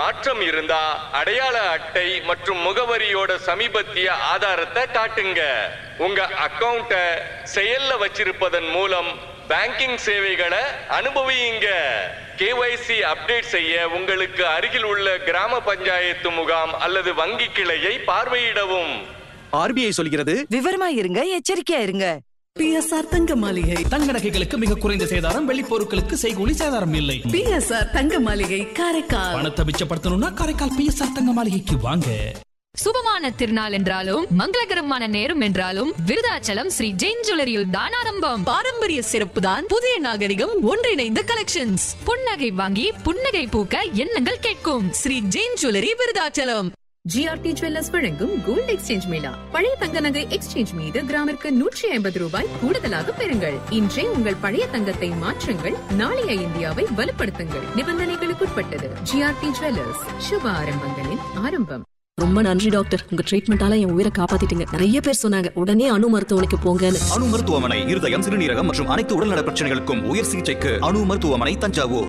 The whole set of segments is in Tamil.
மாற்றம் இருந்தா அடையாள அட்டை மற்றும் முகவரியோட சமீபத்திய ஆதாரத்தை காட்டுங்க உங்க அக்கவுண்ட செயல்ல வச்சிருப்பதன் மூலம் பேங்கிங் சேவைகளை அனுபவியுங்க கேஒய்சி அப்டேட் செய்ய உங்களுக்கு அருகில் உள்ள கிராம பஞ்சாயத்து முகாம் அல்லது வங்கி கிளையை பார்வையிடவும் ஆர்பிஐ சொல்கிறது விவரமா இருங்க எச்சரிக்கையா இருங்க பிஎஸ்ஆர் தங்க மாளிகை தங்க நகைகளுக்கு மிக குறைந்த சேதாரம் வெள்ளி பொருட்களுக்கு செய்கூலி சேதாரம் இல்லை பிஎஸ்ஆர் தங்க மாளிகை காரைக்கால் பணத்தை மிச்சப்படுத்தணும்னா காரைக்கால் பிஎஸ்ஆர் தங்க மாளிகைக்கு வாங்க சுபமான திருநாள் என்றாலும் மங்களகரமான நேரம் என்றாலும் விருதாச்சலம் ஸ்ரீ ஜெயின் ஜுவல்லரியில் தான் ஆரம்பம் பாரம்பரிய சிறப்பு தான் புதிய நாகரிகம் ஒன்றிணைந்த கலெக்ஷன்ஸ் புன்னகை வாங்கி புன்னகை பூக்க எண்ணங்கள் கேட்கும் Sri Jain jewellery Virudhachalam GRT jewellers வழங்கும் கோல்ட் எக்ஸ்சேஞ்ச் மேளா பழைய தங்க நகை எக்ஸ்சேஞ்ச் மீது கிராமிற்கு நூற்றி ஐம்பது ரூபாய் கூடுதலாக பெறுங்கள் இன்றே உங்கள் பழைய தங்கத்தை மாற்றுங்கள் நாளைய இந்தியாவை வலுப்படுத்துங்கள் நிபந்தனைகளுக்குட்பட்டது ஜிஆர்டி ஜுவல்லர்ஸ் சுப ஆரம்பங்களின் ஆரம்பம் ரொம்ப நன்றி டாக்டர் உங்க ட்ரீட்மெண்டால என் உயிரை காப்பாத்திட்டீங்க நிறைய பேர் சொன்னாங்க உடனே அணு மருத்துவமனைக்கு போங்கன்னு அணு மருத்துவமனை இருதயம் சிறுநீரகம் மற்றும் அனைத்து உடல்நல பிரச்சனைகளுக்கும் உயர் சிகிச்சைக்கு அணு மருத்துவமனை தஞ்சாவூர்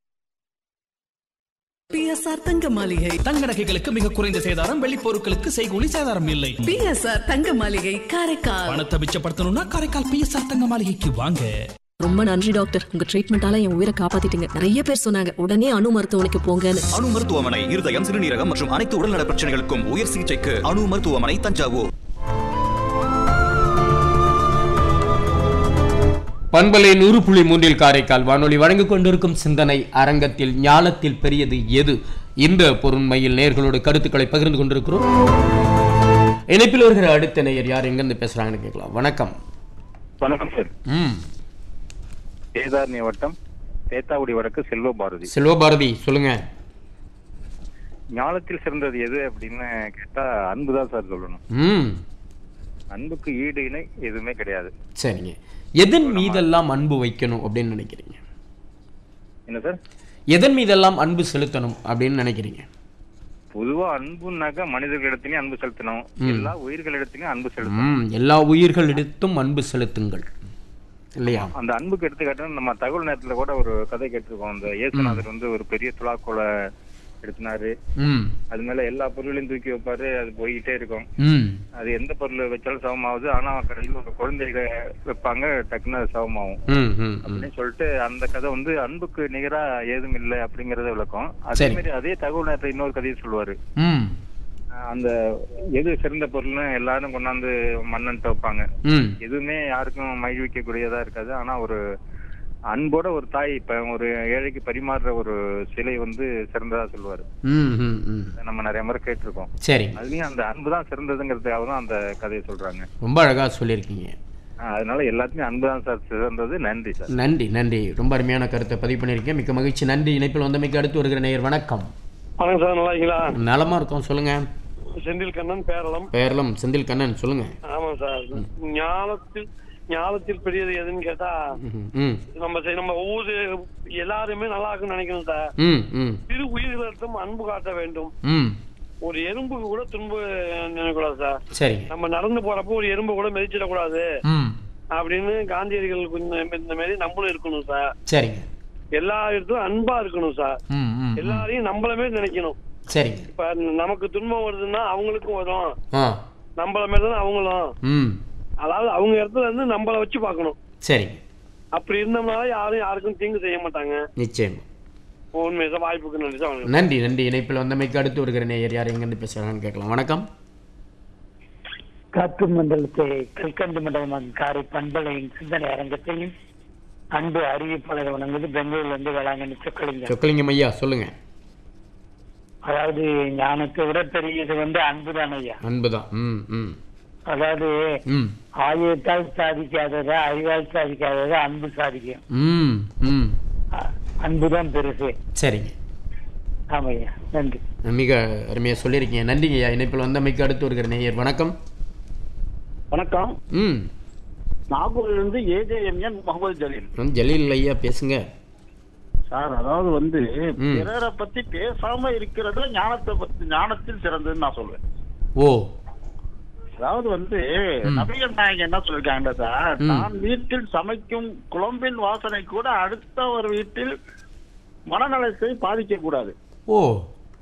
பிஎஸ்ஆர் தங்க மாளிகை தங்க நகைகளுக்கு மிக குறைந்த சேதாரம் வெள்ளி பொருட்களுக்கு செய்கூலி சேதாரம் இல்லை பிஎஸ்ஆர் தங்க மாளிகை காரைக்கால் பணத்தை மிச்சப்படுத்தணும்னா காரைக்கால் பிஎஸ்ஆர் தங்க மாளிகைக்கு வாங்க ரொம்ப நன்றி டாக்டர் உங்க ட்ரீட்மெண்டால என் உயிரை காப்பாத்திட்டீங்க நிறைய பேர் சொன்னாங்க உடனே அணு மருத்துவமனைக்கு போங்கன்னு அணு மருத்துவமனை இருதயம் சிறுநீரகம் மற்றும் அனைத்து உடல்நல பிரச்சனைகளுக்கும் உயர் சிகிச்சைக்கு அணு மருத்துவமனை தஞ்சாவூர் பண்பலை நூறு புள்ளி மூன்றில் காரைக்கால் வானொலி வழங்கிக் கொண்டிருக்கும் சிந்தனை அரங்கத்தில் ஞானத்தில் பெரியது எது இந்த பொருண்மையில் நேர்களோடு கருத்துக்களை பகிர்ந்து கொண்டிருக்கிறோம் இணைப்பில் வருகிற அடுத்த நேயர் யார் எங்கிருந்து பேசுறாங்கன்னு கேட்கலாம் வணக்கம் வணக்கம் சார் ம் வேதாரண்ய வட்டம் தேத்தாவுடி வடக்கு செல்வ பாரதி செல்வபாரதி சொல்லுங்க ஞானத்தில் சிறந்தது எது அப்படின்னு கேட்டா அன்பு தான் சார் சொல்லணும் ம் அன்புக்கு ஈடு இணை எதுவுமே கிடையாது சரிங்க எதன் மீதெல்லாம் அன்பு வைக்கணும் அப்படின்னு நினைக்கிறீங்க என்ன சார் எதன் மீதெல்லாம் அன்பு செலுத்தணும் அப்படின்னு நினைக்கிறீங்க பொதுவா அன்புனாக்கா மனிதர்களிடத்திலயும் அன்பு செலுத்தணும் ம். எல்லா உயிர்களிடத்திலயும் அன்பு செலுத்தணும் ம் எல்லா உயிர்களிடத்தும் அன்பு செலுத்துங்கள் இல்லையா அந்த அன்புக்கு எடுத்துக்காட்டு நம்ம தகவல் நேரத்துல கூட ஒரு கதை கேட்டிருக்கோம் அந்த இயேசுநாதர் வந்து ஒரு பெரிய துலாக்கோலை எடுத்தினாரு ம் அது மேல எல்லா பொருளையும் தூக்கி வைப்பாரு அது போய்கிட்டே இருக்கும் ம் அது எந்த பொருள் வச்சாலும் சவமாகுது ஆனா கடையில் ஒரு குழந்தைகளை வைப்பாங்க டக்குன்னு அது சவமாகும் ம் ம் ம் அப்படின்னு சொல்லிட்டு அந்த கதை வந்து அன்புக்கு நிகரா ஏதும் இல்லை அப்படிங்கறத விளக்கம் அதே சரி. மாதிரி அதே தகவல் நேரத்துல இன்னொரு கதையை சொல்லுவாரு ம் அஹ் அந்த எது சிறந்த பொருள்னு எல்லாரும் கொண்டாந்து மன்னன்ட்ட வைப்பாங்க ம் எதுவுமே யாருக்கும் மகிழ்விக்க கூடியதா இருக்காது ஆனா ஒரு அன்போட ஒரு தாய் இப்ப ஒரு ஏழைக்கு பரிமாறுற ஒரு சிலை வந்து சிறந்ததா சொல்லுவாரு ம் ம் ம் அதை நம்ம நிறைய முறை கேட்டிருக்கோம் சரிங்க அதுலயும் அந்த அன்பு தான் சிறந்ததுங்கிறதுக்காக தான் அந்த கதையை சொல்றாங்க ரொம்ப அழகா சொல்லியிருக்கீங்க அஹ் அதனால எல்லாத்துலயும் அன்பு தான் சார் சிறந்தது நன்றி சார் நன்றி நன்றி ரொம்ப அருமையான கருத்தை பதிவு பண்ணியிருக்கேன் மிக்க மகிழ்ச்சி நன்றி இணைப்பில் வந்தமைக்கு அடுத்து வருகிற நேயர் வணக்கம் வணக்கம் சார் நல்லா இருக்கீங்களா நலமா இருக்கோம் சொல்லுங்க செந்தில் கண்ணன் பேரளம் பேரளம் செந்தில் கண்ணன் சொல்லுங்க ஆமாம் சார் ஞானத்தில் ஞானத்தில் பெரியது எதுன்னு கேட்டா ம், ம் நம்ம செ- நம்ம ஒவ்வொரு எல்லாருமே நல்லா இருக்குன்னு நினைக்கணும் சார் ம் ம் சிறு உயிர்களிடத்தும் அன்பு காட்ட வேண்டும் ம் ஒரு எறும்புக்கு கூட துன்பு நினைக்கக்கூடாது சார் சரிங்க நம்ம நடந்து போறப்போ ஒரு எறும்பு கூட மிதிச்சிடக்கூடாது ம் அப்படின்னு காந்தியடிகள் கொஞ்சம் இந்த மாதிரி நம்மளும் இருக்கணும் சார் சரிங்க எல்லா இடத்தும் அன்பா இருக்கணும் சார் ம் ம் ம். எல்லாரையும் நம்மள நினைக்கணும் சரிங்க இப்ப நமக்கு துன்பம் வருதுன்னா அவங்களுக்கும் வரும் ஆ நம்மள மாதிரி தான் அவங்களும் ம் அதாவது அவங்க இடத்துல இருந்து நம்மள வச்சு பார்க்கணும் சரிங்க அப்படி இருந்தோம்னால யாரும் யாருக்கும் தீங்கு செய்ய மாட்டாங்க நிச்சயமா உண்மையாக வாய்ப்புக்கு நன்றி சார் வணக்கம். நன்றி நன்றி இணைப்பில் வந்தமைக்கு அடுத்து வருகிற நேயர் யார் எங்கிருந்து பேசுறாங்கன்னு கேட்கலாம் வணக்கம் காற்று மண்டலத்தை கல்கண்டு மண்டலம் காரை பண்பலையின் சிந்தனை அரங்கத்தையும் அன்பு அறிவிப்பாளர் வணங்குது பெங்களூர்ல இருந்து வேளாங்கண்ணி சொக்கலிங்க சொக்கலிங்கம் ஐயா சொல்லுங்க அதாவது ஞானத்தை விட பெரியது வந்து அன்புதான் ஐயா அன்புதான் ம் ம் அதாவது ம் ஆயுதத்தால் சாதிக்காததை அறிவால் சாதிக்காததை அன்பு சாதிக்கும் ம் ம் அ- அன்புதான் பெருசு சரிங்க ஆமையா நன்றி மிக அருமையாக சொல்லியிருக்கீங்க நன்றிங்க ஐயா இணைப்பில் வந்தமைக்கு அடுத்து வருகிற நேயர் வணக்கம் வணக்கம் ம் நாகூர்ல இருந்து ஏஜேஎம்என் முகமது ஜலீல் ம், ஜலீல் ஐயா பேசுங்க சார் அதாவது வந்து ம். பிறரை பத்தி பேசாம இருக்கிறதுல ஞானத்தை பத்தி ஞானத்தில் சிறந்ததுன்னு நான் சொல்வேன் ஓ அதாவது வந்து ம். நபிகள் நாயகம் என்ன சொல்லிருக்காங்க சார் ம். நான் வீட்டில் சமைக்கும் குழம்பின் வாசனை கூட அடுத்த ஒரு வீட்டில் மனநலத்தை பாதிக்க கூடாது ஓ